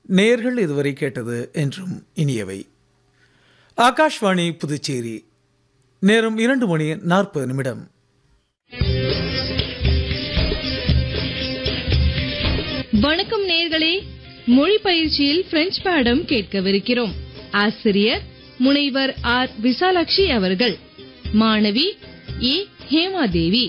நேர்கள் இதுவரை கேட்டது என்றும் இனியவை ஆகாஷ்வாணி புதுச்சேரி நேரம் இரண்டு மணி நாற்பது நிமிடம் வணக்கம் நேர்களே மொழி பயிற்சியில் பிரெஞ்சு பாடம் கேட்கவிருக்கிறோம் ஆசிரியர் முனைவர் ஆர் விசாலாட்சி அவர்கள் மாணவி ஏ ஹேமாதேவி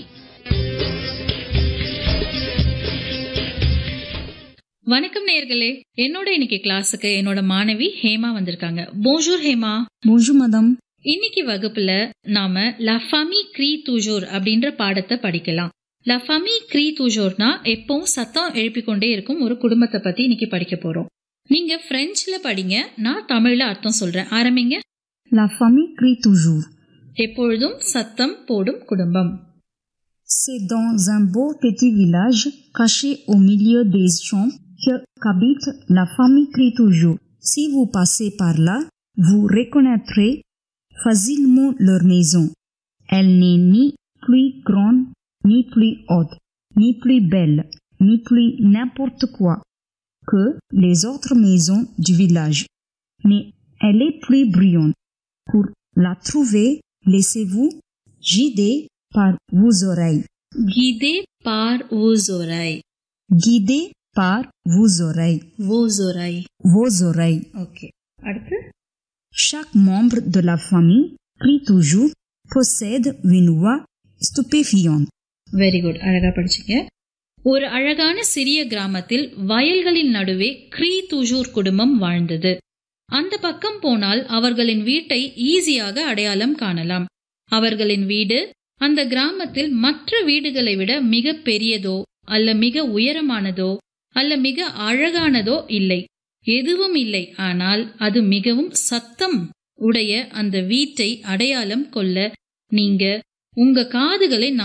வணக்கம் நேர்களே என்னோட இன்னைக்கு கிளாஸுக்கு என்னோட மாணவி ஹேமா வந்திருக்காங்க போஞ்சூர் ஹேமா Bonjour madame. இன்னைக்கு வகுப்புல நாம லா ஃபமி க்ரீ தூஜோர் அப்படின்ற பாடத்தை படிக்கலாம் லா ஃபமி க்ரீ தூஜோர்னா எப்பவும் சத்தம் எழுப்பிக்கொண்டே இருக்கும் ஒரு குடும்பத்தை பத்தி இன்னைக்கு படிக்க போறோம் நீங்க பிரெஞ்சுல படிங்க நான் தமிழ்ல அர்த்தம் சொல்றேன் ஆரம்பிங்க La famille crie toujours. எப்பொழுதும் சத்தம் போடும் குடும்பம் C'est dans un beau petit village caché au milieu des champs que qu'habite la famille crie toujours. Si vous passez par là, vous reconnaîtrez facilement leur maison. Elle n'est ni plus grande, ni plus haute, ni plus belle, ni plus n'importe quoi que les autres maisons du village. Mais elle est plus brillante. Pour la trouver, laissez-vous guider par vos oreilles. கீதே பார் ஊசோராய் Guidez par vos oreilles. ஊசோராய் Vos oreilles. Okay அடுத்து Chaque membre de la famille, crie toujours, possède une voix stupéfiante. Very good அழகா படிச்சீங்க ஒரு அழகான சிறிய கிராமத்தில் வயல்களின் நடுவே க்ரீ துஜூர் குடும்பம் வாழ்ந்தது அந்த பக்கம் போனால் அவர்களின் வீட்டை ஈஸியாக அடையாளம் காணலாம் அவர்களின் வீடு அந்த கிராமத்தில் மற்ற வீடுகளை விட மிக பெரியதோ அல்ல மிக உயரமானதோ அல்ல மிக அழகானதோ இல்லை எதுவும் இல்லை ஆனால் அது மிகவும் சத்தம் உடைய அந்த வீட்டை அடையாளம் கொள்ள நீங்க உங்க காதுகளை